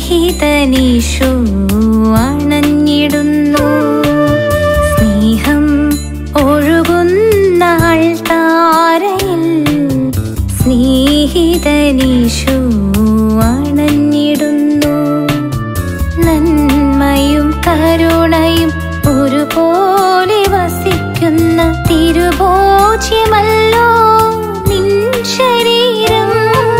സ്നേഹിതനീശു അണഞ്ഞിടുന്നു സ്നേഹം ഒഴുകുന്ന താരയിൽ സ്നേഹിതനീശു അണഞ്ഞിടുന്നു നന്മയും കരുണയും ഒരുപോലെ വസിക്കുന്ന തിരുഭോജ്യമല്ലോ നിൻ ശരീരം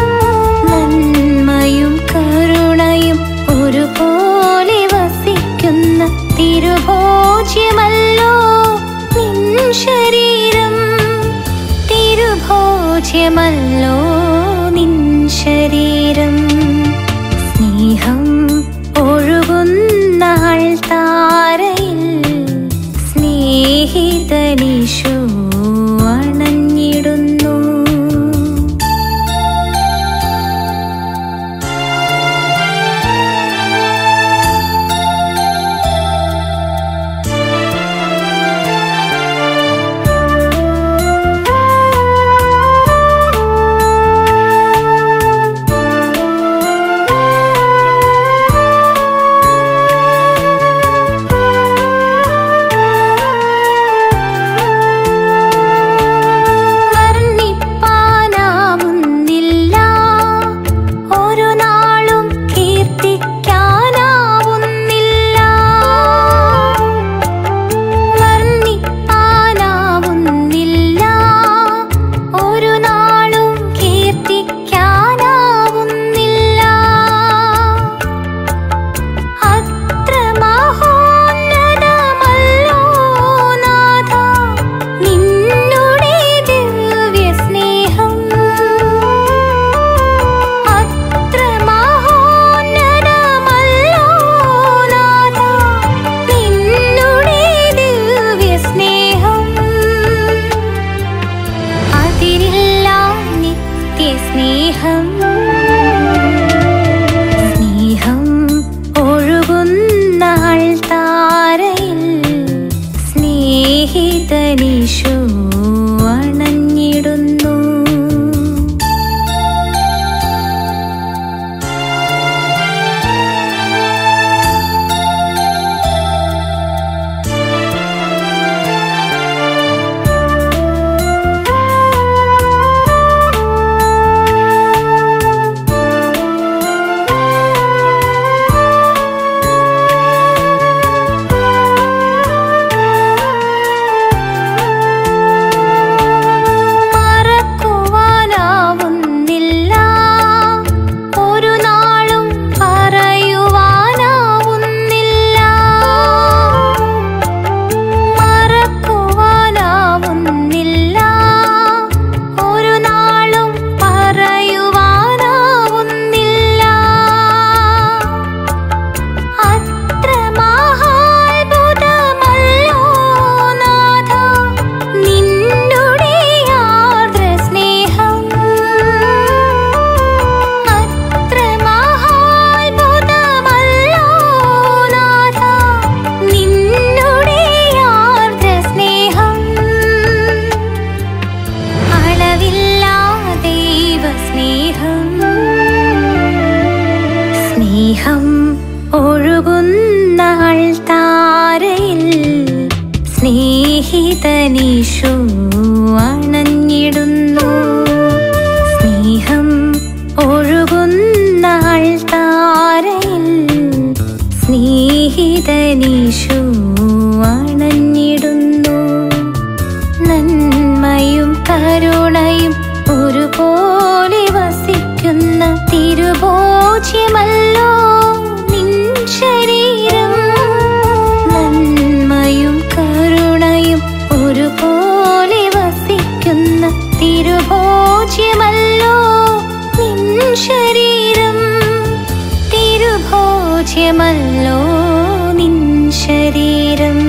നന്മയും കരുണയും ഒരുപോലെ വസിക്കുന്ന തിരുഭോജ്യമല്ലോ നിൻ ശരീരം തിരുഭോജ്യമല്ലോ നിൻ ശരീരം സ്നേഹം ഒഴുകുന്ന താരയിൽ സ്നേഹിതനീശു അണഞ്ഞിടുന്നു വർണ്ണിപ്പാനാവുന്നില്ല ഒരു നാളും കീർത്തിക്കാനാവുന്നില്ല വർണ്ണിപ്പാനാവുന്നില്ല ഒരു നാളും കീർത്തിക്കാനാവുന്നില്ല അത്ര മഹോന്നതമല്ലോ നാഥ നിന്നുടെ ദിവ്യസ്നേഹം അത്ര മഹോന്നതമല്ലോ നാഥ നിന്നുടെ ദിവ്യസ്നേഹം അതിരില്ല നിത്യസ്നേഹം സ്നേഹം ഒഴുകുന്ന താരയിൽ സ്നേഹിതനീശു അണഞ്ഞിടുന്നു മറക്കുവാനാവുന്നില്ല ഒരു നാളും പറയുവാനാവുന്നില്ല മറക്കുവാനാവുന്നില്ല ഒരു നാളും പറയുവാനാവുന്നില്ല അത്ര മഹാത്ഭുതമല്ലോ നാഥ നിന്നുടെ ആർദ്ര സ്നേഹം അത്ര മഹാത്ഭുതമല്ലോ നാഥ നിന്നുടെ ആർദ്ര സ്നേഹം അളവില്ലാ ദൈവ സ്നേഹം സ്നേഹം ഒഴുകുന്ന താരയിൽ സ്നേഹിതനീശു അണഞ്ഞിടുന്നു സ്നേഹം ഒഴുകുന്ന താരയിൽ സ്നേഹിതനീശു അണഞ്ഞിടുന്നു നന്മയും കരുണയും ഒരുപോലെ വസിക്കുന്ന തിരുഭോജ്യമല്ലോ നിൻ ശരീരം നന്മയും കരുണയും ഒരുപോലെ വസിക്കുന്ന തിരുഭോജ്യമല്ലോ നിൻ ശരീരം തിരുഭോജ്യമല്ലോ നിൻ ശരീരം